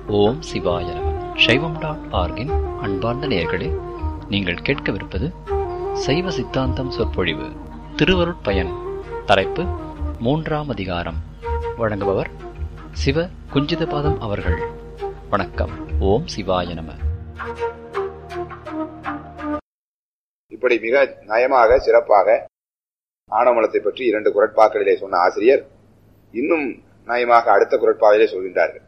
ஓம் சிவாய நம சைவம் டாட் ஆர்கின் அன்பார்ந்த நேயர்களே நீங்கள் கேட்கவிருப்பது சைவ சித்தாந்தம் சொற்பொழிவு திருவருட்பயன் தலைப்பு மூன்றாம் அதிகாரம் வழங்குபவர் சிவ குஞ்சிதபாதம் அவர்கள் வணக்கம் ஓம் சிவாய நம இப்படி மிக நயமாக சிறப்பாக ஆணவமலத்தை பற்றி இரண்டு குரட்பாக்களிலே சொன்ன ஆசிரியர் இன்னும் நயமாக அடுத்த குரட்பாவிலே சொல்கின்றார்கள்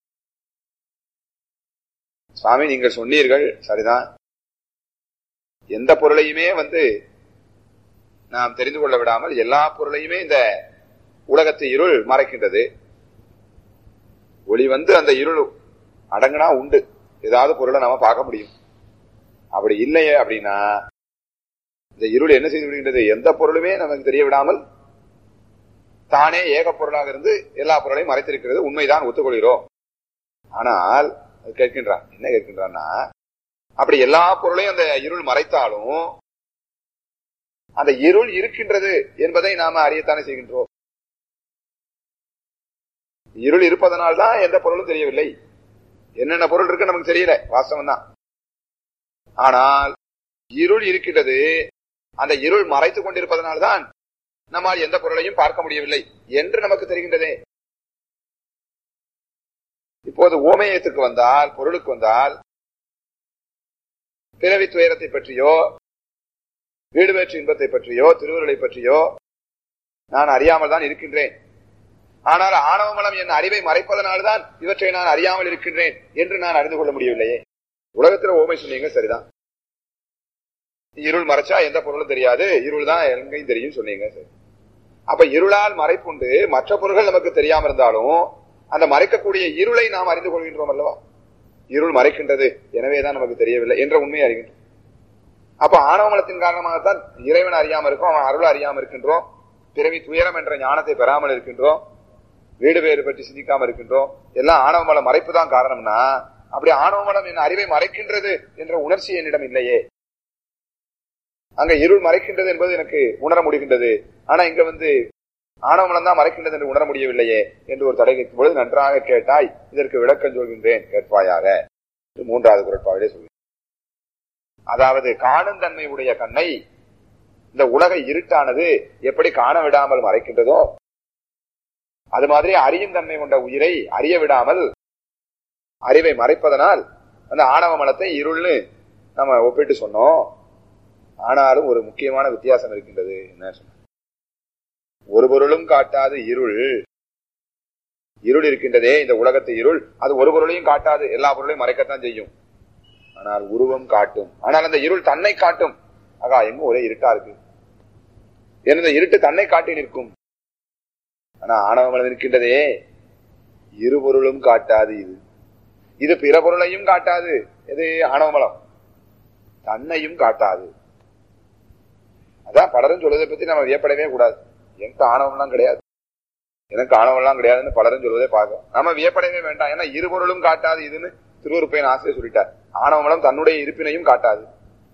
சுவாமி நீங்கள் சொன்னீர்கள் சரிதான் எந்த பொருளையுமே வந்து நாம் தெரிந்து கொள்ள விடாமல் எல்லா பொருளையுமே இந்த உலகத்து இருள் மறைக்கின்றது ஒளி வந்து அந்த இருள் அடங்கினா உண்டு ஏதாவது பொருளை நாம பார்க்க முடியும் அப்படி இல்லையே அப்படின்னா இந்த இருள் என்ன செய்து விடுகின்றது எந்த பொருளுமே நமக்கு தெரிய விடாமல் தானே ஏக பொருளாக இருந்து எல்லா பொருளையும் மறைத்திருக்கிறது உண்மைதான் ஒத்துக்கொள்கிறோம் ஆனால் அது கேட்கின்றான் என்ன கேட்கின்றான்னா அப்படி எல்லா பொருளையும் அந்த இருள் மறைத்தாலும் அந்த இருள் இருக்கின்றது என்பதை நாம அறியத்தானே செய்கின்றோம் இருள் இருப்பதனால் தான் எந்த பொருளும் தெரியவில்லை என்னென்ன பொருள் இருக்கு நமக்கு தெரியல வாஸ்தவம் தான் ஆனால் இருள் இருக்கின்றது அந்த இருள் மறைத்துக் கொண்டிருப்பதனால்தான் நம்மால் எந்த பொருளையும் பார்க்க முடியவில்லை என்று நமக்கு தெரிகின்றதே இப்போது ஓமயத்துக்கு வந்தால் பொருளுக்கு வந்தால் பிறவி துயரத்தை பற்றியோ வீடு வேற்று இன்பத்தை பற்றியோ திருவுருளை பற்றியோ நான் அறியாமல் தான் இருக்கின்றேன் ஆனால் ஆணவமலம் என் அறிவை மறைப்பதனால்தான் இவற்றை நான் அறியாமல் இருக்கின்றேன் என்று நான் அறிந்து கொள்ள முடியவில்லையே உலகத்துல ஓமை சொன்னீங்க சரிதான் இருள் மறைச்சா எந்த பொருளும் தெரியாது இருள் தான் எங்கேயும் தெரியும் சொன்னீங்க சரி அப்ப இருளால் மறைப்புண்டு மற்ற பொருள்கள் நமக்கு தெரியாம இருந்தாலும் அந்த மறைக்கக்கூடிய இருளை நாம் அறிந்து கொள்கின்றோம் அல்லவா இருள் மறைக்கின்றது எனவேதான் நமக்கு தெரியவில்லை என்ற உண்மையை அறிகின்றோம் அப்ப ஆணவமலத்தின் காரணமாகத்தான் இறைவன் அறியாம இருக்கும் அவன் அருள் அறியாம இருக்கின்றோம் பிறவி துயரம் என்ற ஞானத்தை பெறாமல் இருக்கின்றோம் வீடு வேறு பற்றி சிந்திக்காம இருக்கின்றோம் எல்லாம் ஆணவமலம் மறைப்பு தான் காரணம்னா அப்படி ஆணவமலம் என் அறிவை மறைக்கின்றது என்ற உணர்ச்சி என்னிடம் இல்லையே அங்க இருள் மறைக்கின்றது என்பது எனக்கு உணர முடிகின்றது ஆனா இங்க வந்து ஆணவமலம் தான் மறைக்கின்றது என்று உணர முடியவில்லையே என்று ஒரு தடை கேட்கும் பொழுது நன்றாக கேட்டாய் இதற்கு விளக்கம் சொல்கின்றேன் கேட்பாயாக மூன்றாவது குரட்பாவிலே சொல்கிறேன் அதாவது காணும் தன்மை உடைய கண்ணை இந்த உலக இருட்டானது எப்படி காண விடாமல் மறைக்கின்றதோ அது மாதிரி அறியும் தன்மை கொண்ட உயிரை அறிய விடாமல் அறிவை மறைப்பதனால் அந்த ஆணவ மலத்தை இருள்னு நம்ம ஒப்பிட்டு சொன்னோம் ஆனாலும் ஒரு முக்கியமான வித்தியாசம் இருக்கின்றது என்ன சொன்ன ஒரு பொருளும் காட்டாது இருள் இருள் இருக்கின்றதே இந்த உலகத்து இருள் அது ஒரு பொருளையும் காட்டாது எல்லா பொருளையும் மறைக்கத்தான் செய்யும் ஆனால் உருவம் காட்டும் ஆனால் அந்த இருள் தன்னை காட்டும் ஆகா எங்க ஒரே இருட்டா இருக்கு இந்த இருட்டு தன்னை காட்டி நிற்கும் ஆனா ஆணவமலம் இருக்கின்றதே இரு பொருளும் காட்டாது இது இது பிற பொருளையும் காட்டாது எது ஆணவமலம் தன்னையும் காட்டாது அதான் பலரும் சொல்வதை பத்தி நம்ம வியப்படவே கூடாது எனக்கு ஆணவம்லாம் கிடையாது எனக்கு ஆணவம்லாம் கிடையாதுன்னு பலரும் சொல்வதே பார்க்கும் நம்ம வியப்படவே வேண்டாம் ஏன்னா இரு பொருளும் காட்டாது இதுன்னு திருவருப்பையன் ஆசிரியர் சொல்லிட்டார் ஆணவமலம் தன்னுடைய இருப்பினையும் காட்டாது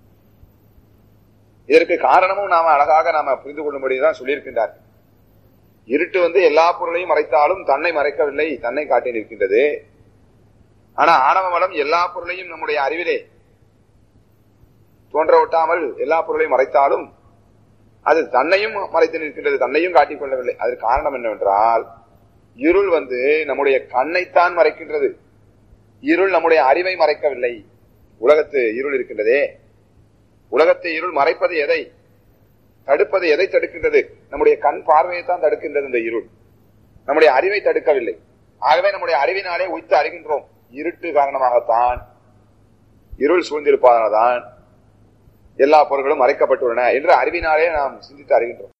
இதற்கு காரணமும் நாம அழகாக நாம புரிந்து கொள்ளும்படிதான் சொல்லியிருக்கின்றார் இருட்டு வந்து எல்லா பொருளையும் மறைத்தாலும் தன்னை மறைக்கவில்லை தன்னை காட்டி நிற்கின்றது ஆனா ஆணவ மலம் எல்லா பொருளையும் நம்முடைய அறிவிலே தோன்ற ஒட்டாமல் எல்லா பொருளையும் மறைத்தாலும் அது தன்னையும் மறைத்து நிற்கின்றது தன்னையும் காட்டிக் கொள்ளவில்லை அதற்கு காரணம் என்னவென்றால் இருள் வந்து நம்முடைய கண்ணைத்தான் மறைக்கின்றது இருள் நம்முடைய அறிவை மறைக்கவில்லை உலகத்து இருள் இருக்கின்றதே உலகத்தை இருள் மறைப்பது எதை தடுப்பது எதை தடுக்கின்றது நம்முடைய கண் பார்வையை தான் தடுக்கின்றது இந்த இருள் நம்முடைய அறிவை தடுக்கவில்லை ஆகவே நம்முடைய அறிவினாலே உய்த்து அறிகின்றோம் இருட்டு காரணமாகத்தான் இருள் சூழ்ந்திருப்பதனால்தான் எல்லா பொருட்களும் மறைக்கப்பட்டுள்ளன என்று அறிவினாலே நாம் சிந்தித்து அறிகின்றோம்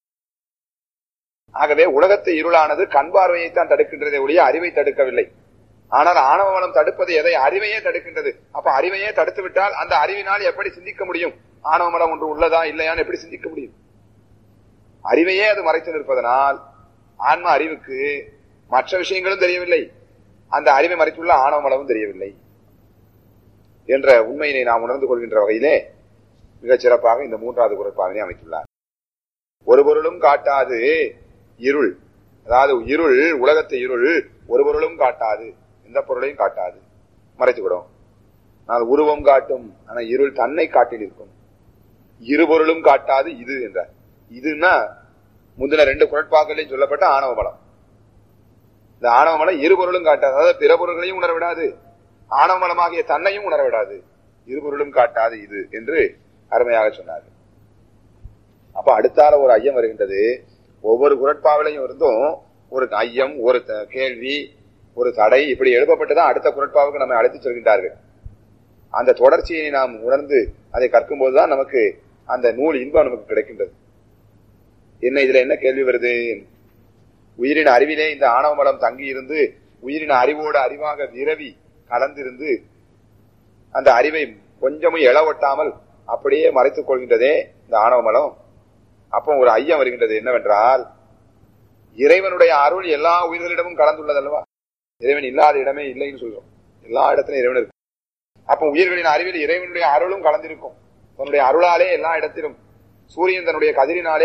ஆகவே உலகத்து இருளானது கண் பார்வையைத்தான் தடுக்கின்றதை ஒழிய அறிவை தடுக்கவில்லை ஆனால் ஆணவமலம் தடுப்பது எதை அறிவையே தடுக்கின்றது அப்ப அறிவையே தடுத்து விட்டால் அந்த அறிவினால் எப்படி சிந்திக்க முடியும் ஆணவமலம் ஒன்று உள்ளதா இல்லையான்னு எப்படி சிந்திக்க முடியும் அறிவையே அது மறைத்து நிற்பதனால் ஆன்ம அறிவுக்கு மற்ற விஷயங்களும் தெரியவில்லை அந்த அறிவை மறைத்துள்ள ஆணவமலமும் தெரியவில்லை என்ற உண்மையினை நாம் உணர்ந்து கொள்கின்ற வகையிலே மிகச் சிறப்பாக இந்த மூன்றாவது குரட்பாவினை அமைத்துள்ளார் ஒரு பொருளும் காட்டாது இருள் அதாவது இருள் உலகத்தை இருள் ஒரு பொருளும் காட்டாது எந்த பொருளையும் காட்டாது மறைத்துவிடும் நான் உருவம் காட்டும் ஆனா இருள் தன்னை காட்டி நிற்கும் இருபொருளும் காட்டாது இது என்றார் இதுன்னா முந்தின ரெண்டு குரட்பாக்களையும் சொல்லப்பட்ட ஆணவ பலம் இந்த ஆணவ மலம் இருபொருளும் காட்டாது அதாவது பிற பொருள்களையும் உணர விடாது ஆணவ மலமாகிய தன்னையும் உணர விடாது இருபொருளும் காட்டாது இது என்று அருமையாக சொன்னார் அப்ப அடுத்தால ஒரு ஐயம் வருகின்றது ஒவ்வொரு குரட்பாவிலையும் இருந்தும் ஒரு ஐயம் ஒரு த- கேள்வி ஒரு தடை இப்படி எழுப்பப்பட்டுதான் அடுத்த குரட்பாவுக்கு நம்மை அழைத்து செல்கின்றார்கள் அந்த தொடர்ச்சியை நாம் உணர்ந்து அதை கற்கும் போதுதான் நமக்கு அந்த நூல் இன்பம் நமக்கு கிடைக்கின்றது என்ன இதுல என்ன கேள்வி வருது உயிரின் அறிவிலே இந்த ஆணவ மலம் தங்கி இருந்து உயிரின் அறிவோடு அறிவாக விரவி கலந்திருந்து அந்த அறிவை கொஞ்சமும் எழ ஒட்டாமல் அப்படியே மறைத்துக் கொள்கின்றதே இந்த ஆணவ மலம் அப்போ ஒரு ஐயம் வருகின்றது என்னவென்றால் இறைவனுடைய அருள் எல்லா உயிர்களிடமும் கலந்துள்ளது அல்லவா இறைவன் இல்லாத இடமே இல்லைன்னு சொல்றோம் எல்லா இடத்திலும் இறைவன் இருக்கு அப்போ உயிர்களின் அறிவில் இறைவனுடைய அருளும் கலந்திருக்கும் தன்னுடைய அருளாலே எல்லா இடத்திலும் சூரியன் தன்னுடைய கதிரினாலே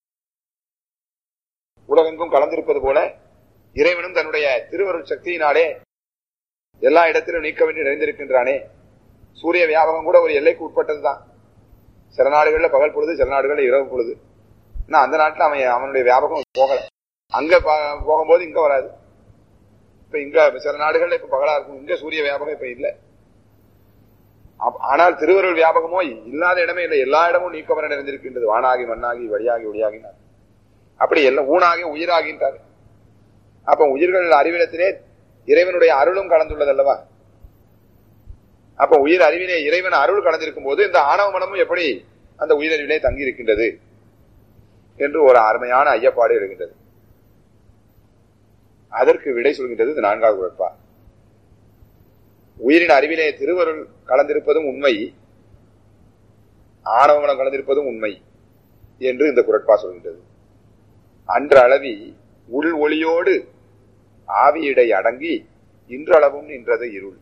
உலகெங்கும் கலந்திருப்பது போல இறைவனும் தன்னுடைய திருவருள் சக்தியினாலே எல்லா இடத்திலும் நீக்க வேண்டி நிறைந்திருக்கின்றானே சூரிய வியாபகம் கூட ஒரு எல்லைக்கு உட்பட்டதுதான் சில நாடுகள்ல பகல் பொழுது சில நாடுகள்ல இரவு பொழுது ஆனா அந்த நாட்டுல அவன் அவனுடைய வியாபகம் போகல அங்க ப- போகும்போது இங்க வராது இப்ப இங்க சில நாடுகள்ல இப்ப பகலா இருக்கும் இங்க சூரிய வியாபகம் இப்ப இல்ல அப்- ஆனால் திருவருள் வியாபகமோ இல்லாத இடமே இல்லை எல்லா இடமும் நீக்கமர நிறைந்திருக்கின்றது வானாகி மண்ணாகி வழியாகி ஒளியாகினார் அப்படி எல்லாம் ஊனாகி உயிராகின்றார் அப்ப உயிர்கள் அறிவிடத்திலே இறைவனுடைய அருளும் கலந்துள்ளது அல்லவா அப்ப உயிர் அறிவிலே இறைவன் அருள் கலந்திருக்கும் போது இந்த ஆணவ மனமும் எப்படி அந்த உயிரறிவிலே தங்கி இருக்கின்றது என்று ஒரு அருமையான ஐயப்பாடு இருக்கின்றது அதற்கு விடை சொல்கின்றது இந்த நான்காவது குரட்பா உயிரின் அறிவிலே திருவருள் கலந்திருப்பதும் உண்மை ஆணவமனம் கலந்திருப்பதும் உண்மை என்று இந்த குரட்பா சொல்கின்றது அன்று அளவி உள் ஒளியோடு ஆவியிடை அடங்கி இன்றளவும் நின்றது இருள்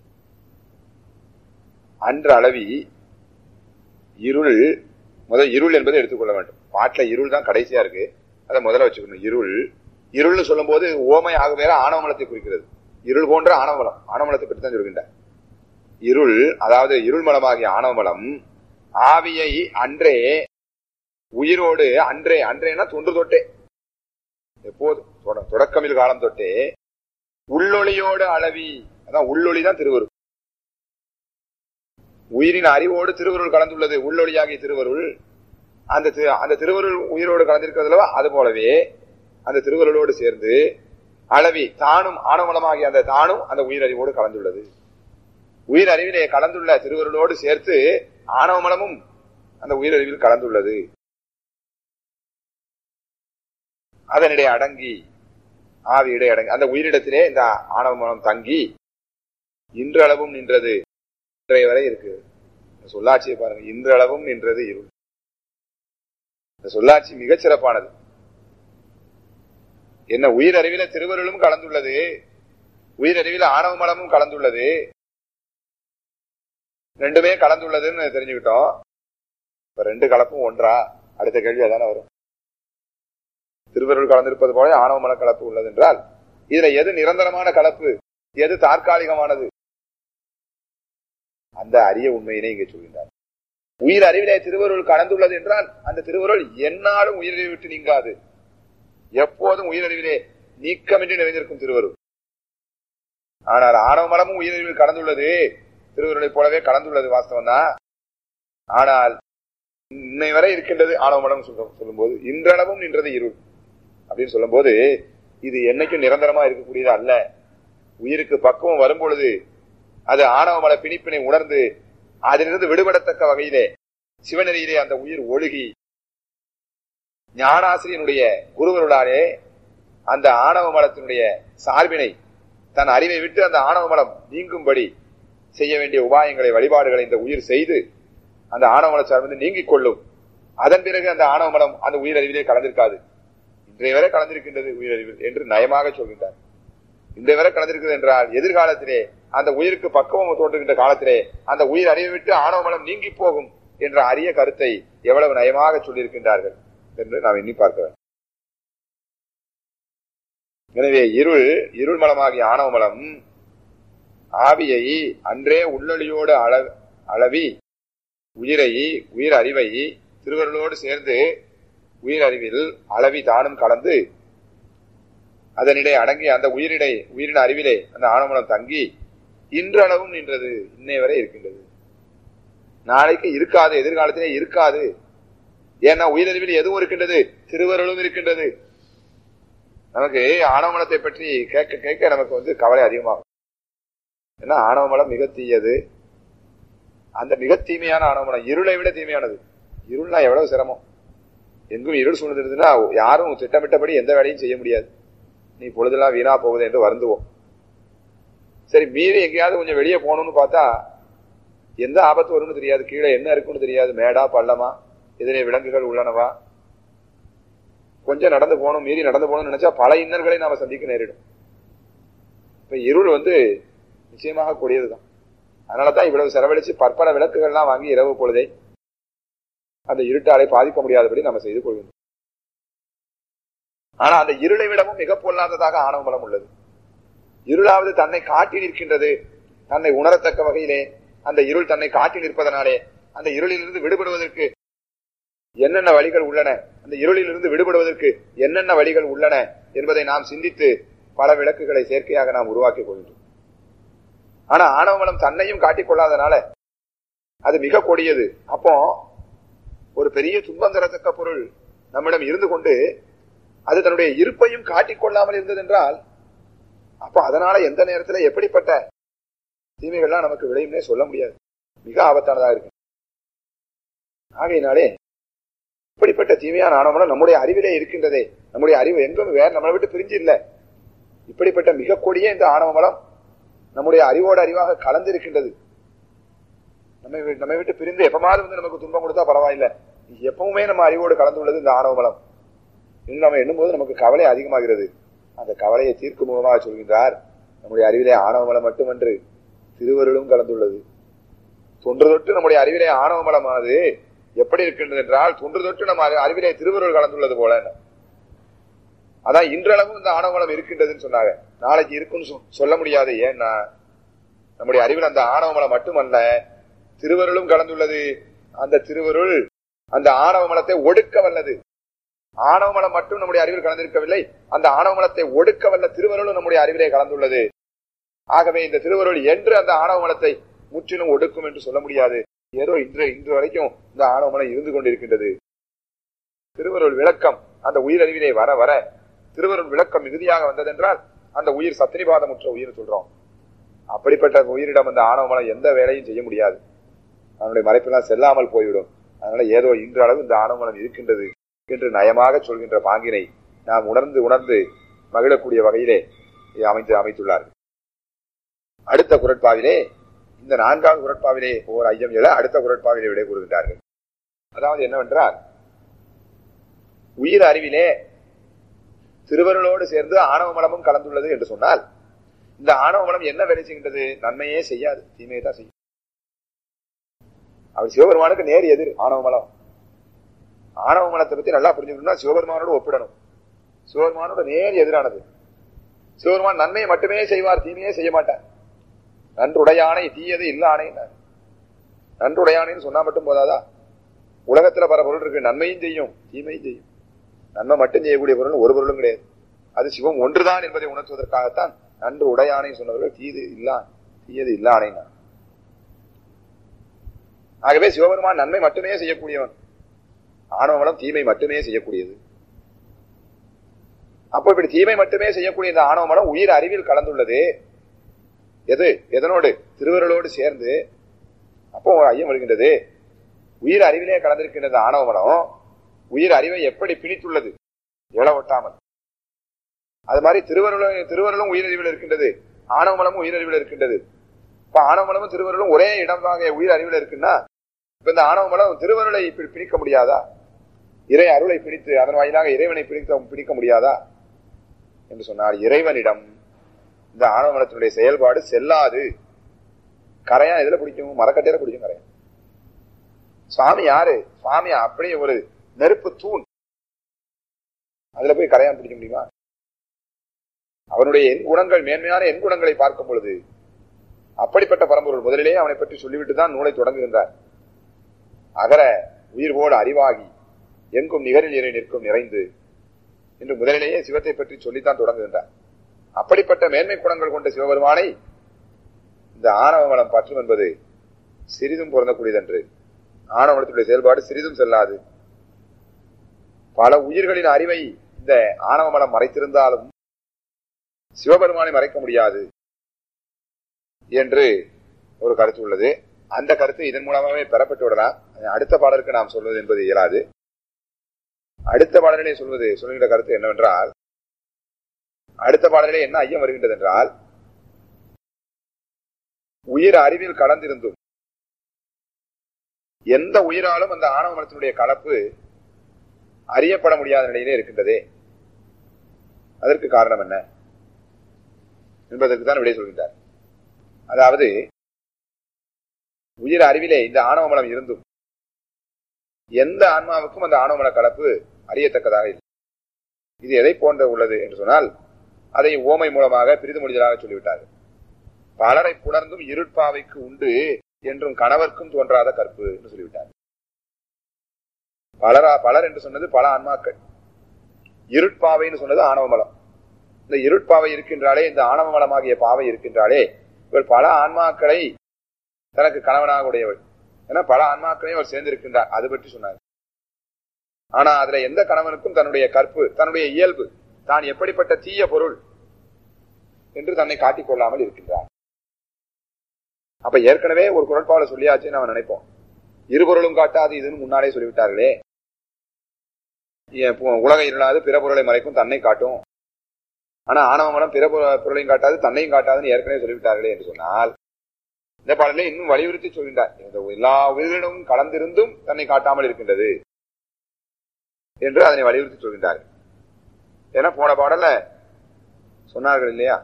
அன்று அளவி இருள் முதல் இருள் என்பதை எடுத்துக்கொள்ள வேண்டும் பாட்டுல இருள் தான் கடைசியா இருக்கு அதை முதல்ல வச்சுக்கணும் இருள் இருள்னு சொல்லும் போது ஓமை ஆக வேற ஆணவமலத்தை குறிக்கிறது இருள் போன்ற ஆணவமலம் ஆணவமலத்தை பற்றி தான் சொல்கின்ற இருள் அதாவது இருள் மலமாகிய ஆணவமலம் ஆவியை அன்றே உயிரோடு அன்றே அன்றேனா தொன்று தொட்டே எப்போது தொட- தொடக்கமில் காலம் தொட்டே உள்ளொளியோடு அளவி அதான் உள்ளொளி தான் திருவருள் உயிரின் அறிவோடு திருவருள் கலந்துள்ளது உள்ளொளியாகிய திருவருள் அந்த தி- அந்த திருவருள் உயிரோடு கலந்திருக்கிறதுலவா அது போலவே அந்த திருவருளோடு சேர்ந்து அளவி தானும் ஆணவலமாகிய அந்த தானும் அந்த உயிரறிவோடு கலந்துள்ளது உயிர் அறிவிலே கலந்துள்ள திருவருளோடு சேர்த்து ஆணவமலமும் அந்த உயிரறிவில் கலந்துள்ளது அதனிடையே அடங்கி ஆவியிடை அடங்கி அந்த உயிரிடத்திலே இந்த ஆணவமலம் தங்கி இன்றளவும் நின்றது இன்றைய வரை இருக்கு இந்த சொல்லாட்சியை பாருங்க இன்றளவும் நின்றது இருள் இந்த சொல்லாட்சி மிகச் சிறப்பானது என்ன உயிரறிவில திருவருளும் கலந்துள்ளது உயிரறிவில ஆணவ மலமும் கலந்துள்ளது ரெண்டுமே கலந்துள்ளதுன்னு தெரிஞ்சுக்கிட்டோம் இப்ப ரெண்டு கலப்பும் ஒன்றா அடுத்த கேள்வி அதானே வரும் திருவருள் கலந்திருப்பது போல ஆணவ மல கலப்பு உள்ளது என்றால் இதுல எது நிரந்தரமான கலப்பு எது தற்காலிகமானது அந்த அரிய உண்மையினை இங்கே சொல்கின்றார் உயிர் அறிவிலே திருவருள் கலந்துள்ளது என்றால் அந்த திருவருள் என்னாலும் உயிரை விட்டு நீங்காது எப்போதும் உயிரறிவிலே நீக்கமின்றி நிறைந்திருக்கும் திருவருள் ஆனால் ஆணவ மலமும் உயிரறிவில் கலந்துள்ளது திருவருளை போலவே கலந்துள்ளது வாஸ்தவம் தான் ஆனால் இன்னை வரை இருக்கின்றது ஆணவ மலம் சொல்லும் போது இன்றளவும் நின்றது இருள் அப்படின்னு சொல்லும்போது இது என்னைக்கும் நிரந்தரமா இருக்கக்கூடியது அல்ல உயிருக்கு பக்குவம் வரும் பொழுது அது ஆணவ மல பிணிப்பினை உணர்ந்து அதிலிருந்து விடுபடத்தக்க வகையிலே சிவநெறியிலே அந்த உயிர் ஒழுகி ஞானாசிரியனுடைய குருவருளாலே அந்த ஆணவ மலத்தினுடைய சார்பினை தன் அறிவை விட்டு அந்த ஆணவ மலம் நீங்கும்படி செய்ய வேண்டிய உபாயங்களை வழிபாடுகளை இந்த உயிர் செய்து அந்த ஆணவ மல சார்பிலிருந்து நீங்கிக் கொள்ளும் அதன் பிறகு அந்த ஆணவ மலம் அந்த உயிரறிவிலே கலந்திருக்காது இன்றைய வரை கலந்திருக்கின்றது உயிரறிவில் என்று நயமாக சொல்கின்றார் இன்றைய வரை கலந்திருக்கிறது என்றால் எதிர்காலத்திலே அந்த உயிருக்கு பக்குவம் தோன்றுகின்ற காலத்திலே அந்த உயிர் அறிவை விட்டு ஆணவ மலம் நீங்கி போகும் என்ற அரிய கருத்தை எவ்வளவு நயமாக சொல்லியிருக்கின்றார்கள் என்று நாம் எண்ணி பார்க்க வேண்டும் எனவே இருள் இருள் மலமாகிய ஆணவ மலம் ஆவியை அன்றே உள்ளொளியோடு அள அளவி உயிரை உயிர் அறிவை திருவருளோடு சேர்ந்து உயிர் அறிவில் அளவி தானும் கலந்து அதனிடை அடங்கி அந்த உயிரிடை உயிரின் அறிவிலே அந்த ஆணவமலம் தங்கி இன்றளவும் நின்றது இன்னை வரை இருக்கின்றது நாளைக்கு இருக்காது எதிர்காலத்திலே இருக்காது ஏன்னா உயிரறிவில் எதுவும் இருக்கின்றது திருவருளும் இருக்கின்றது நமக்கு ஆணவமலத்தை பற்றி கேட்க கேட்க நமக்கு வந்து கவலை அதிகமாகும் ஏன்னா ஆணவமலம் மிக தீயது அந்த மிக தீமையான ஆணவமலம் இருளை விட தீமையானது இருள்னா எவ்வளவு சிரமம் எங்கும் இருள் சூழ்ந்திருந்ததுன்னா யாரும் திட்டமிட்டபடி எந்த வேலையும் செய்ய முடியாது நீ பொழுதெல்லாம் வீணா போகுது என்று வருந்துவோம் சரி மீறி எங்கேயாவது கொஞ்சம் வெளியே போகணும்னு பார்த்தா எந்த ஆபத்து வரும்னு தெரியாது கீழே என்ன இருக்குன்னு தெரியாது மேடா பள்ளமா எதிரே விலங்குகள் உள்ளனவா கொஞ்சம் நடந்து போகணும் மீறி நடந்து போகணும்னு நினைச்சா பல இன்னல்களை நாம சந்திக்க நேரிடும் இப்ப இருள் வந்து நிச்சயமாக கூடியதுதான் அதனாலதான் இவ்வளவு செலவழிச்சு பற்பல விளக்குகள்லாம் வாங்கி இரவு பொழுதை அந்த இருட்டாலை பாதிக்க முடியாதபடி நம்ம செய்து கொள்கின்றோம் ஆனா அந்த இருளை விடவும் மிக பொல்லாததாக ஆணவமலம் உள்ளது இருளாவது தன்னை காட்டி நிற்கின்றது தன்னை உணரத்தக்க வகையிலே அந்த இருள் தன்னை காட்டி நிற்பதனாலே அந்த இருளிலிருந்து விடுபடுவதற்கு என்னென்ன வழிகள் உள்ளன அந்த இருளிலிருந்து விடுபடுவதற்கு என்னென்ன வழிகள் உள்ளன என்பதை நாம் சிந்தித்து பல விளக்குகளை செயற்கையாக நாம் உருவாக்கிக் கொள்கின்றோம் ஆனா ஆணவமலம் தன்னையும் காட்டிக் கொள்ளாதனால அது மிக கொடியது அப்போ ஒரு பெரிய துன்பம் தரத்தக்க பொருள் நம்மிடம் இருந்து கொண்டு அது தன்னுடைய இருப்பையும் காட்டிக் கொள்ளாமல் இருந்தது என்றால் அப்ப அதனால எந்த நேரத்துல எப்படிப்பட்ட தீமைகள்லாம் நமக்கு விளையும்னே சொல்ல முடியாது மிக ஆபத்தானதாக இருக்கு ஆகையினாலே இப்படிப்பட்ட தீமையான ஆணவமலம் நம்முடைய அறிவிலே இருக்கின்றதே நம்முடைய அறிவு எங்கும் வேற நம்மளை விட்டு பிரிஞ்சு இல்லை இப்படிப்பட்ட மிக கொடிய இந்த ஆணவமலம் நம்முடைய அறிவோடு அறிவாக கலந்திருக்கின்றது நம்மை வி- நம்மை விட்டு பிரிந்து எப்பமாவது வந்து நமக்கு துன்பம் கொடுத்தா பரவாயில்லை எப்பவுமே நம்ம அறிவோடு கலந்துள்ளது இந்த ஆணவமலம் இன்னும் நம்ம எண்ணும்போது நமக்கு கவலை அதிகமாகிறது அந்த கவலையை தீர்க்கும் முகமாக சொல்கின்றார் நம்முடைய அறிவிலே ஆணவமலம் மட்டுமன்று திருவருளும் கலந்துள்ளது தொன்று தொட்டு நம்முடைய அறிவிலே ஆணவமலமானது எப்படி இருக்கின்றது என்றால் தொன்று தொட்டு நம்ம அறி- அறிவிலே திருவருள் கலந்துள்ளது போல அதான் இன்றளவும் இந்த ஆணவமலம் இருக்கின்றதுன்னு சொன்னாங்க நாளைக்கு இருக்குன்னு சொ- சொல்ல முடியாது ஏன்னா நம்முடைய அறிவில் அந்த ஆணவமலம் மட்டுமல்ல திருவருளும் கலந்துள்ளது அந்த திருவருள் அந்த ஆணவமலத்தை ஒடுக்க வல்லது ஆணவமலம் மட்டும் நம்முடைய அறிவில் கலந்திருக்கவில்லை அந்த ஆணவமலத்தை ஒடுக்க வல்ல திருவருளும் நம்முடைய அறிவிலே கலந்துள்ளது ஆகவே இந்த திருவருள் என்று அந்த ஆணவமலத்தை முற்றிலும் ஒடுக்கும் என்று சொல்ல முடியாது ஏதோ இன்று இன்று வரைக்கும் இந்த ஆணவமலம் இருந்து கொண்டிருக்கின்றது திருவருள் விளக்கம் அந்த உயிரறிவிலே வர வர திருவருள் விளக்கம் மிகுதியாக வந்ததென்றால் அந்த உயிர் சத்திரிபாதமுற்ற உயிர் சொல்றோம் அப்படிப்பட்ட உயிரிடம் அந்த ஆணவமலம் எந்த வேலையும் செய்ய முடியாது அதனுடைய மறைப்பெல்லாம் செல்லாமல் போய்விடும் அதனால ஏதோ இன்று அளவு இந்த ஆணவமலம் இருக்கின்றது என்று நயமாக சொல்கின்ற பாங்கினை நாம் உணர்ந்து உணர்ந்து மகிழக்கூடிய வகையிலே இதை அமைத்து அமைத்துள்ளார்கள் அடுத்த குரட்பாவிலே இந்த நான்காவது குரட்பாவிலே ஓர் ஐயம் எழ அடுத்த குரட்பாவிலே விடை கூறுகின்றார்கள் அதாவது என்னவென்றால் உயிர் அறிவிலே திருவருளோடு சேர்ந்து ஆணவ மலமும் கலந்துள்ளது என்று சொன்னால் இந்த ஆணவ மலம் என்ன வேலை செய்கின்றது நன்மையே செய்யாது தீமையை தான் செய்யும் அவர் சிவபெருமானுக்கு நேர் எதிர் ஆணவ மலம் ஆணவ மலத்தை பத்தி நல்லா புரிஞ்சுக்கணும்னா சிவபெருமானோடு ஒப்பிடணும் சிவபெருமானோட நேர் எதிரானது சிவபெருமான் நன்மையை மட்டுமே செய்வார் தீமையே செய்ய மாட்டார் நன்றுடையானை தீயது இல்லானே நன்றுடையானைன்னு சொன்னா மட்டும் போதாதா உலகத்துல பல பொருள் இருக்கு நன்மையும் செய்யும் தீமையும் செய்யும் நன்மை மட்டும் செய்யக்கூடிய பொருள் ஒரு பொருளும் கிடையாது அது சிவம் ஒன்றுதான் என்பதை உணர்த்துவதற்காகத்தான் நன்று உடையானை சொன்னவர்கள் தீது இல்லா தீயது இல்லானே ஆகவே சிவபெருமான் நன்மை மட்டுமே செய்யக்கூடியவன் ஆணவமலம் தீமை மட்டுமே செய்யக்கூடியது அப்போ இப்படி தீமை மட்டுமே செய்யக்கூடிய இந்த ஆணவமலம் உயிர் அறிவில் கலந்துள்ளது எது எதனோடு திருவருளோடு சேர்ந்து அப்போ ஒரு ஐயம் வருகின்றது உயிர் அறிவிலே கலந்திருக்கின்றது ஆணவமலம் உயிர் அறிவை எப்படி பிணித்துள்ளது எழ ஒட்டாமல் அது மாதிரி திருவருளும் திருவருளும் உயிரறிவில் இருக்கின்றது ஆணவமலமும் உயிரறிவில் இருக்கின்றது இப்ப ஆணவமலமும் திருவருளும் ஒரே இடமாக உயிர் அறிவில் இருக்குன்னா இப்ப இந்த ஆணவமலம் திருவருளை பி- பிணிக்க முடியாதா இறை அருளை பிடித்து அதன் வாயிலாக இறைவனை பிடிக்க பிடிக்க முடியாதா என்று சொன்னால் இறைவனிடம் இந்த ஆணவமலத்தினுடைய செயல்பாடு செல்லாது கரையான் எதுல பிடிக்கும் மரக்கட்டையில பிடிக்கும் கரையான் சுவாமி யாரு சுவாமி அப்படியே ஒரு நெருப்பு தூண் அதுல போய் கரையான் பிடிக்க முடியுமா அவனுடைய எண் குணங்கள் மேன்மையான எண் குணங்களை பார்க்கும் பொழுது அப்படிப்பட்ட பரம்பொருள் முதலிலேயே அவனை பற்றி சொல்லிவிட்டு தான் நூலை தொடங்குகின்றார் அகர உயிர் போல அறிவாகி எங்கும் நிகரில் இறை நிற்கும் நிறைந்து என்று முதலிலேயே சிவத்தை பற்றி சொல்லித்தான் தொடங்குகின்றார் அப்படிப்பட்ட மேன்மை குணங்கள் கொண்ட சிவபெருமானை இந்த ஆணவ மலம் பற்றும் என்பது சிறிதும் பொருந்தக்கூடியதன்று ஆணவமலத்தினுடைய செயல்பாடு சிறிதும் செல்லாது பல உயிர்களின் அறிவை இந்த ஆணவ மலம் மறைத்திருந்தாலும் சிவபெருமானை மறைக்க முடியாது என்று ஒரு கருத்து உள்ளது அந்த கருத்து இதன் மூலமாகவே பெறப்பட்டு விடலாம் அடுத்த பாடலுக்கு நாம் சொல்வது என்பது இயலாது அடுத்த பாடலிலே சொல்வது சொல்கின்ற கருத்து என்னவென்றால் அடுத்த பாடலிலே என்ன ஐயம் வருகின்றது என்றால் உயிர் அறிவில் கலந்திருந்தும் எந்த உயிராலும் அந்த ஆணவ மனத்தினுடைய கலப்பு அறியப்பட முடியாத நிலையிலே இருக்கின்றதே அதற்கு காரணம் என்ன என்பதற்கு தான் விடை சொல்கின்றார் அதாவது உயிர் அறிவிலே இந்த ஆணவ மலம் இருந்தும் எந்த ஆன்மாவுக்கும் அந்த ஆணவ மல கலப்பு அறியத்தக்கதாக இல்லை இது எதை போன்ற உள்ளது என்று சொன்னால் அதை ஓமை மூலமாக பிரிது மொழிதலாக சொல்லிவிட்டார்கள் பலரை புணர்ந்தும் இருட்பாவைக்கு உண்டு என்றும் கணவர்க்கும் தோன்றாத கற்பு என்று சொல்லிவிட்டார் பலரா பலர் என்று சொன்னது பல ஆன்மாக்கள் இருட்பாவைன்னு சொன்னது ஆணவமலம் இந்த இருட்பாவை இருக்கின்றாலே இந்த ஆணவமலமாகிய பாவை இருக்கின்றாலே இவர் பல ஆன்மாக்களை தனக்கு கணவனாக உடையவள் ஏன்னா பல ஆன்மாக்களையும் அவர் சேர்ந்திருக்கின்றார் அது பற்றி சொன்னார் ஆனா அதுல எந்த கணவனுக்கும் தன்னுடைய கற்பு தன்னுடைய இயல்பு தான் எப்படிப்பட்ட தீய பொருள் என்று தன்னை காட்டிக் கொள்ளாமல் இருக்கின்றார் அப்ப ஏற்கனவே ஒரு குரட்பாவில் சொல்லியாச்சுன்னு அவன் நினைப்போம் இருபொருளும் காட்டாது இதுன்னு முன்னாலே சொல்லிவிட்டார்களே உலக இருளாது பிற பொருளை மறைக்கும் தன்னை காட்டும் ஆனா ஆணவமனம் பிற பொருளையும் காட்டாது தன்னையும் காட்டாதுன்னு ஏற்கனவே சொல்லிவிட்டார்களே என்று சொன்னால் இந்த பாடலே இன்னும் வலியுறுத்தி சொல்கின்றார் எல்லா உயிரினும் கலந்திருந்தும் தன்னை காட்டாமல் இருக்கின்றது என்று அதனை வலியுறுத்தி சொல்கின்றார் ஏன்னா போன பாடல சொன்னார்கள் இல்லையா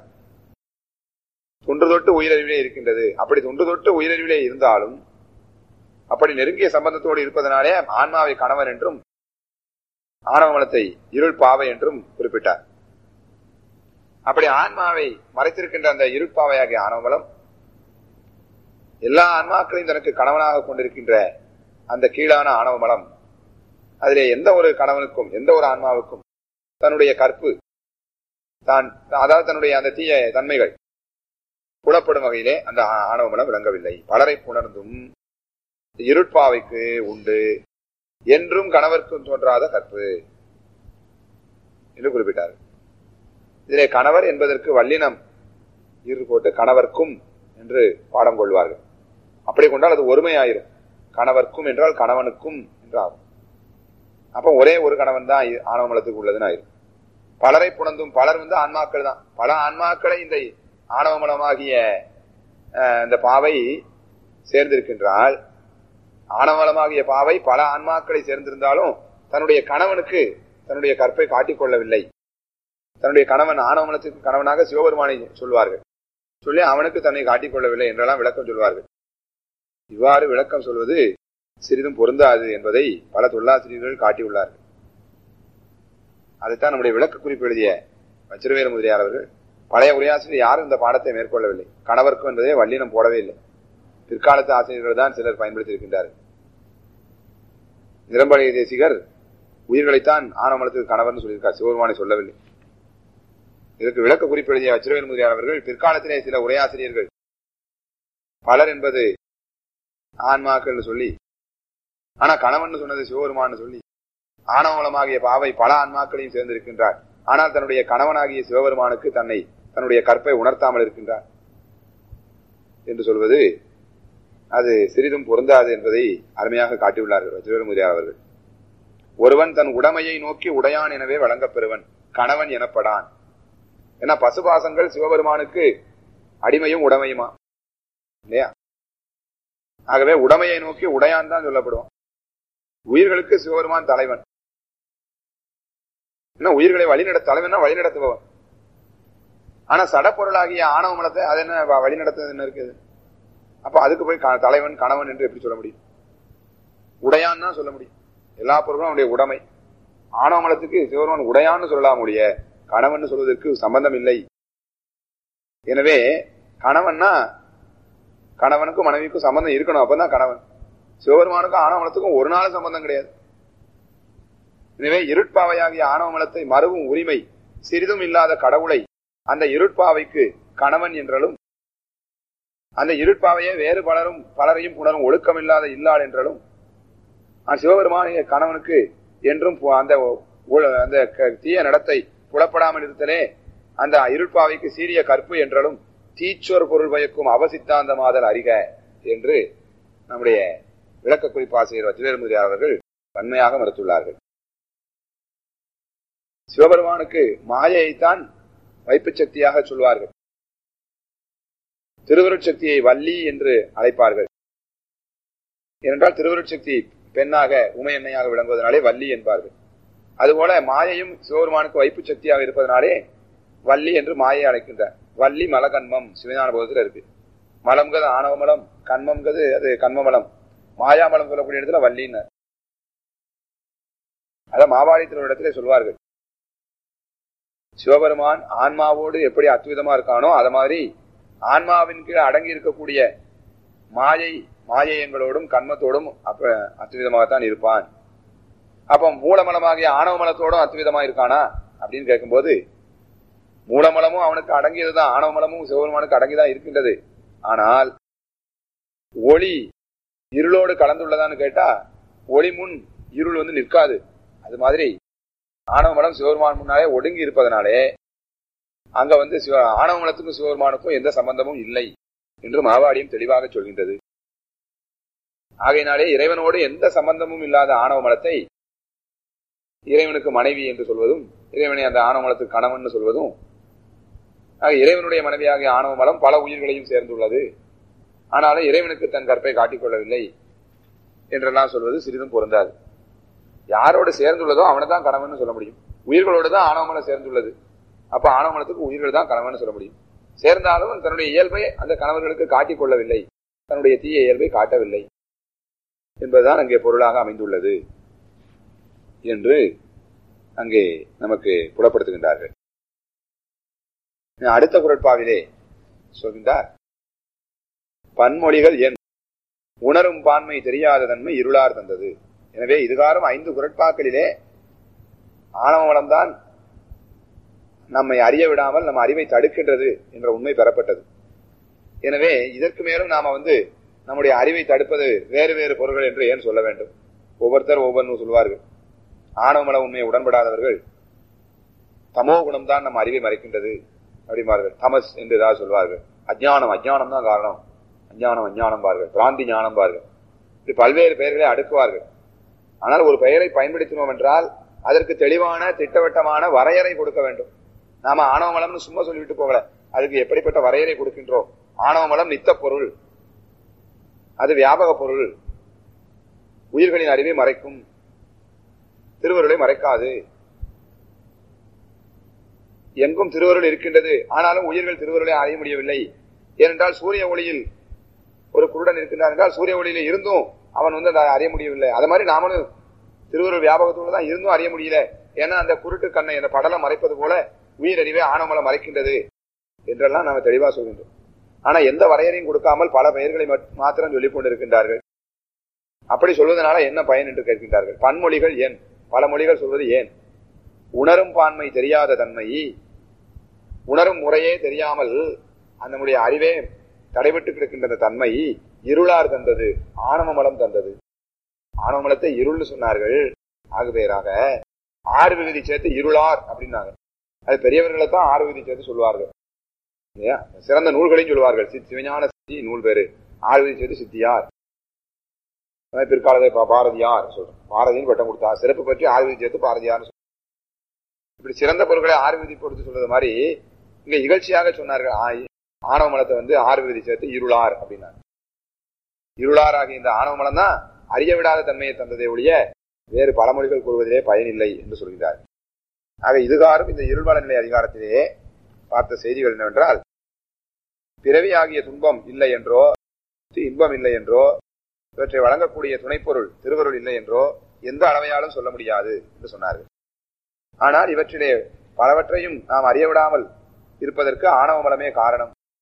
தொன்று தொட்டு உயிரறிவிலே இருக்கின்றது அப்படி தொன்று தொட்டு உயிரறிவிலே இருந்தாலும் அப்படி நெருங்கிய சம்பந்தத்தோடு இருப்பதனாலே ஆன்மாவை கணவன் என்றும் ஆணவமலத்தை இருள் பாவை என்றும் குறிப்பிட்டார் அப்படி ஆன்மாவை மறைத்திருக்கின்ற அந்த இருட்பாவையாகிய ஆணவமலம் எல்லா ஆன்மாக்களையும் தனக்கு கணவனாக கொண்டிருக்கின்ற அந்த கீழான ஆணவமலம் அதிலே எந்த ஒரு கணவனுக்கும் எந்த ஒரு ஆன்மாவுக்கும் தன்னுடைய கற்பு தான் அதாவது தன்னுடைய அந்த தீய தன்மைகள் புலப்படும் வகையிலே அந்த ஆணவமலம் விளங்கவில்லை பலரை புணர்ந்தும் இருட்பாவைக்கு உண்டு என்றும் கணவர்க்கும் தோன்றாத கற்பு என்று குறிப்பிட்டார் இதிலே கணவர் என்பதற்கு வல்லினம் இரு போட்டு கணவர்க்கும் என்று பாடம் கொள்வார்கள் அப்படி கொண்டால் அது ஒருமையாயிரும் கணவர்க்கும் என்றால் கணவனுக்கும் என்றாகும் அப்ப ஒரே ஒரு கணவன் தான் ஆணவமலத்துக்கு உள்ளதுன்னு ஆயிரும் பலரை புணர்ந்தும் பலர் வந்து ஆன்மாக்கள் தான் பல ஆன்மாக்களை இந்த ஆணவமலமாகிய இந்த பாவை சேர்ந்திருக்கின்றால் ஆணவமலமாகிய பாவை பல ஆன்மாக்களை சேர்ந்திருந்தாலும் தன்னுடைய கணவனுக்கு தன்னுடைய கற்பை காட்டிக்கொள்ளவில்லை தன்னுடைய கணவன் ஆணவமலத்துக்கு கணவனாக சிவபெருமானை சொல்வார்கள் சொல்லி அவனுக்கு தன்னை காட்டிக்கொள்ளவில்லை என்றெல்லாம் விளக்கம் சொல்வார்கள் இவ்வாறு விளக்கம் சொல்வது சிறிதும் பொருந்தாது என்பதை பல தொல்லாசிரியர்கள் காட்டியுள்ளார்கள் அதைத்தான் நம்முடைய விளக்க குறிப்பு எழுதிய வச்சிரவேல முதலியார் அவர்கள் பழைய உரையாசிரியர் யாரும் இந்த பாடத்தை மேற்கொள்ளவில்லை கணவர்க்கும் என்பதே வல்லினம் போடவே இல்லை பிற்காலத்து ஆசிரியர்கள் தான் சிலர் பயன்படுத்தி இருக்கின்றார்கள் நிரம்பழைய தேசிகர் உயிர்களைத்தான் ஆனமலத்துக்கு கணவர்னு சொல்லியிருக்கார் சிவபெருமானை சொல்லவில்லை இதற்கு விளக்க குறிப்பு எழுதிய வச்சிரவேல் முதலியார் அவர்கள் பிற்காலத்திலே சில உரையாசிரியர்கள் பலர் என்பது ஆன்மாக்கள் சொல்லி ஆனா கணவன் சொன்னது சிவபெருமான் சொல்லி ஆணவமலமாகிய பாவை பல ஆன்மாக்களையும் சேர்ந்திருக்கின்றார் ஆனால் தன்னுடைய கணவனாகிய சிவபெருமானுக்கு தன்னை தன்னுடைய கற்பை உணர்த்தாமல் இருக்கின்றார் என்று சொல்வது அது சிறிதும் பொருந்தாது என்பதை அருமையாக காட்டியுள்ளார்கள் வஜ்ரமுதியார் அவர்கள் ஒருவன் தன் உடமையை நோக்கி உடையான் எனவே வழங்கப் பெறுவன் கணவன் எனப்படான் ஏன்னா பசுபாசங்கள் சிவபெருமானுக்கு அடிமையும் உடமையுமா இல்லையா ஆகவே உடமையை நோக்கி உடையான் தான் சொல்லப்படுவான் உயிர்களுக்கு சிவபெருமான் தலைவன் என்ன உயிர்களை வழிநட தலைவனா வழிநடத்துபவன் ஆனா சடப்பொருளாகிய ஆணவ மலத்தை அது என்ன வழிநடத்துறது என்ன இருக்குது அப்ப அதுக்கு போய் தலைவன் கணவன் என்று எப்படி சொல்ல முடியும் உடையான் தான் சொல்ல முடியும் எல்லா பொருளும் அவனுடைய உடைமை ஆணவ மலத்துக்கு சிவபெருமான் உடையான்னு சொல்லலாம் முடிய கணவன் சொல்வதற்கு சம்பந்தம் இல்லை எனவே கணவன்னா கணவனுக்கும் மனைவிக்கும் சம்பந்தம் இருக்கணும் அப்பதான் கணவன் சிவபெருமானுக்கும் ஆணவமலத்துக்கும் ஒரு நாள் சம்பந்தம் கிடையாது எனவே இருட்பாவையாகிய ஆணவமலத்தை மறுவும் உரிமை சிறிதும் இல்லாத கடவுளை அந்த இருட்பாவைக்கு கணவன் என்றாலும் அந்த இருட்பாவையே வேறு பலரும் பலரையும் புணரும் ஒழுக்கமில்லாத இல்லாள் என்றாலும் சிவபெருமானிய கணவனுக்கு என்றும் அந்த அந்த தீய நடத்தை புலப்படாமல் இருத்தலே அந்த இருட்பாவைக்கு சீரிய கற்பு என்றாலும் தீச்சோர் பொருள் பயக்கும் அவசித்தாந்தமாதல் அறிக என்று நம்முடைய விளக்க குறிப்பாசிரியர் வச்சிலேர்முதியார் அவர்கள் வன்மையாக மறுத்துள்ளார்கள் சிவபெருமானுக்கு மாயைத்தான் வைப்பு சக்தியாக சொல்வார்கள் திருவருட்சக்தியை வள்ளி என்று அழைப்பார்கள் ஏனென்றால் திருவருட்சக்தி பெண்ணாக உமை எண்ணெயாக விளங்குவதனாலே வள்ளி என்பார்கள் அதுபோல மாயையும் சிவபெருமானுக்கு வைப்பு சக்தியாக இருப்பதனாலே வள்ளி என்று மாயை அழைக்கின்றார் வள்ளி மலகன்மம் சிவஞான போதத்தில் இருக்கு மலம்ங்கிறது ஆணவமலம் கண்மம்ங்கிறது அது கண்மமலம் மாயாமலம் சொல்லக்கூடிய இடத்துல வள்ளின்னு அத மாவாடி திருவிடத்திலே சொல்வார்கள் சிவபெருமான் ஆன்மாவோடு எப்படி அத்விதமா இருக்கானோ அத மாதிரி ஆன்மாவின் கீழ் அடங்கி இருக்கக்கூடிய மாயை மாயையங்களோடும் கண்மத்தோடும் அப்ப அத்விதமாகத்தான் இருப்பான் அப்ப மூலமலமாகிய ஆணவ மலத்தோடும் அத்விதமா இருக்கானா அப்படின்னு கேட்கும்போது மூலமலமும் அவனுக்கு அடங்கியதுதான் ஆணவ மலமும் சிவபெருமானுக்கு அடங்கிதான் இருக்கின்றது ஆனால் ஒளி இருளோடு கலந்துள்ளதான்னு கேட்டா ஒளி முன் இருள் வந்து நிற்காது அது மாதிரி ஆணவ மலம் சிவபெருமான் முன்னாலே ஒடுங்கி இருப்பதனாலே அங்க வந்து சிவ ஆணவ மலத்துக்கும் சிவபெருமானுக்கும் எந்த சம்பந்தமும் இல்லை என்று மாவாடியும் தெளிவாக சொல்கின்றது ஆகையினாலே இறைவனோடு எந்த சம்பந்தமும் இல்லாத ஆணவ மலத்தை இறைவனுக்கு மனைவி என்று சொல்வதும் இறைவனை அந்த ஆணவ மலத்துக்கு கணவன் சொல்வதும் ஆக இறைவனுடைய மனைவியாகிய ஆணவ மலம் பல உயிர்களையும் சேர்ந்துள்ளது ஆனாலும் இறைவனுக்கு தன் கற்பை காட்டிக்கொள்ளவில்லை என்றெல்லாம் சொல்வது சிறிதும் பொருந்தாது யாரோடு சேர்ந்துள்ளதோ அவனை தான் கணவன் சொல்ல முடியும் உயிர்களோடு தான் ஆணவமலம் சேர்ந்துள்ளது அப்ப ஆணவமலத்துக்கு உயிர்கள் தான் கணவன் சொல்ல முடியும் சேர்ந்தாலும் தன்னுடைய இயல்பை அந்த கணவர்களுக்கு காட்டிக் கொள்ளவில்லை தன்னுடைய தீய இயல்பை காட்டவில்லை என்பதுதான் அங்கே பொருளாக அமைந்துள்ளது என்று அங்கே நமக்கு புலப்படுத்துகின்றார்கள் அடுத்த குரட்பாவிலே சொல்கின்றார் பன்மொழிகள் என் உணரும் பான்மை தெரியாத தன்மை இருளார் தந்தது எனவே இதுகாரம் ஐந்து குரட்பாக்களிலே ஆணவ வளம்தான் நம்மை அறிய விடாமல் நம்ம அறிவை தடுக்கின்றது என்ற உண்மை பெறப்பட்டது எனவே இதற்கு மேலும் நாம வந்து நம்முடைய அறிவை தடுப்பது வேறு வேறு பொருள்கள் என்று ஏன் சொல்ல வேண்டும் ஒவ்வொருத்தர் ஒவ்வொன்றும் சொல்வார்கள் ஆணவமல உண்மையை உடன்படாதவர்கள் தமோ குணம் தான் நம்ம அறிவை மறைக்கின்றது அப்படிம்பார்கள் தமஸ் என்று ஏதாவது சொல்வார்கள் அஜ்ஞானம் அஜ்ஞானம் தான் காரணம் அஞ்ஞானம் அஞ்ஞானம் பார்கள் பிராந்தி ஞானம் பார்கள் இப்படி பல்வேறு பெயர்களை அடுக்குவார்கள் ஆனால் ஒரு பெயரை பயன்படுத்தினோம் என்றால் அதற்கு தெளிவான திட்டவட்டமான வரையறை கொடுக்க வேண்டும் நாம ஆணவமலம்னு சும்மா சொல்லிவிட்டு போகல அதுக்கு எப்படிப்பட்ட வரையறை கொடுக்கின்றோம் ஆணவமலம் நித்த பொருள் அது வியாபக பொருள் உயிர்களின் அறிவை மறைக்கும் திருவருளை மறைக்காது எங்கும் திருவருள் இருக்கின்றது ஆனாலும் உயிர்கள் திருவருளை அறிய முடியவில்லை ஏனென்றால் சூரிய ஒளியில் ஒரு குருடன் இருக்கின்றார் என்றால் சூரிய ஒளியில இருந்தும் அவன் வந்து அதை அறிய முடியவில்லை அது மாதிரி நாமளும் திருவருள் வியாபகத்தோடு தான் இருந்தும் அறிய முடியல ஏன்னா அந்த குருட்டு கண்ணை அந்த படலம் மறைப்பது போல உயிரறிவை ஆணவமலம் மறைக்கின்றது என்றெல்லாம் நாம தெளிவா சொல்கின்றோம் ஆனா எந்த வரையறையும் கொடுக்காமல் பல பெயர்களை மாத்திரம் சொல்லிக் கொண்டிருக்கின்றார்கள் அப்படி சொல்வதனால என்ன பயன் என்று கேட்கின்றார்கள் பன்மொழிகள் ஏன் பல மொழிகள் சொல்வது ஏன் உணரும் பான்மை தெரியாத தன்மை உணரும் முறையே தெரியாமல் நம்முடைய அறிவே தடைபட்டு கிடக்கின்ற தன்மை இருளார் தந்தது ஆணவமலம் தந்தது ஆணவமலத்தை இருள்னு சொன்னார்கள் ஆகு பேராக ஆறு விகுதி சேர்த்து இருளார் அப்படின்னாங்க அது பெரியவர்களை தான் ஆறு விகுதி சேர்த்து சொல்லுவார்கள் இல்லையா சிறந்த நூல்களையும் சொல்லுவார்கள் சிவஞான சித்தி நூல் பேரு ஆறு விகுதி சேர்த்து சித்தியார் பிற்காலத்தை பாரதியார் சொல்றோம் பாரதியும் பட்டம் கொடுத்தா சிறப்பு பற்றி ஆறு விதி சேர்த்து பாரதியார் இப்படி சிறந்த பொருட்களை ஆறு விதி பொறுத்து சொல்றது மாதிரி இங்க இகழ்ச்சியாக சொன்னார்கள் ஆணவ மலத்தை வந்து ஆறு விதி சேர்த்து இருளார் அப்படின்னாரு இருளார் ஆகிய இந்த ஆணவ மலம் தான் அறிய விடாத தன்மையை தந்ததை ஒழிய வேறு பழமொழிகள் கூறுவதிலே பயனில்லை என்று சொல்கிறார் ஆக இதுகாரும் இந்த இருள்வள நிலை அதிகாரத்திலே பார்த்த செய்திகள் என்னவென்றால் பிறவி ஆகிய துன்பம் இல்லை என்றோ இன்பம் இல்லை என்றோ இவற்றை வழங்கக்கூடிய துணைப்பொருள் திருவருள் இல்லை என்றோ எந்த அளவையாலும் சொல்ல முடியாது என்று சொன்னார்கள் ஆனால் இவற்றிலே பலவற்றையும் நாம் அறிய விடாமல் இருப்பதற்கு ஆணவ மலமே காரணம்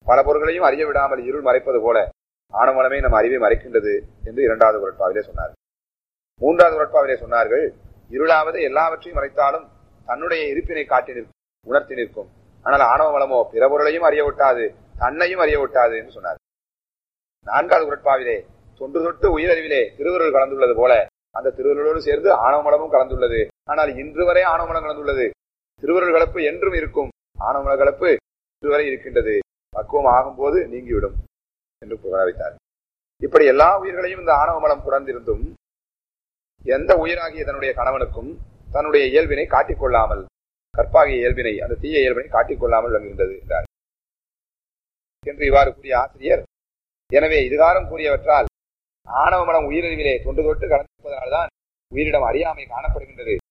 பல பொருள்களையும் அறிய விடாமல் இருள் மறைப்பது போல ஆணவமலமே நம் அறிவை மறைக்கின்றது என்று இரண்டாவது குரட்பாவிலே சொன்னார்கள் மூன்றாவது குரட்பாவிலே சொன்னார்கள் இருளாவது எல்லாவற்றையும் மறைத்தாலும் தன்னுடைய இருப்பினை காட்டி நிற்கும் உணர்த்தி நிற்கும் ஆனால் ஆணவ மலமோ பிற பொருளையும் அறிய விட்டாது தன்னையும் அறிய விட்டாது என்று சொன்னார் நான்காவது குரட்பாவிலே தொன்று தொட்டு உயிரறிவிலே திருவருள் கலந்துள்ளது போல அந்த திருவருளோடு சேர்ந்து ஆணவமலமும் கலந்துள்ளது ஆனால் இன்று வரை ஆணவமலம் கலந்துள்ளது திருவருள் கலப்பு என்றும் இருக்கும் ஆணவமல கலப்பு இன்று வரை இருக்கின்றது பக்குவம் ஆகும்போது நீங்கிவிடும் என்று புகழ வைத்தார் இப்படி எல்லா உயிர்களையும் இந்த ஆணவமலம் புறந்திருந்தும் எந்த உயிராகிய தன்னுடைய கணவனுக்கும் தன்னுடைய இயல்பினை காட்டிக்கொள்ளாமல் கற்பாகிய இயல்பினை அந்த தீய இயல்பினை காட்டிக்கொள்ளாமல் விளங்குகின்றது என்றார் என்று இவ்வாறு கூறிய ஆசிரியர் எனவே இதுகாரம் கூறியவற்றால் ஆணவ மனம் உயிரறிவிலே தொன்று தொட்டு கலந்திருப்பதனால்தான் உயிரிடம் அறியாமை காணப்படுகின்றது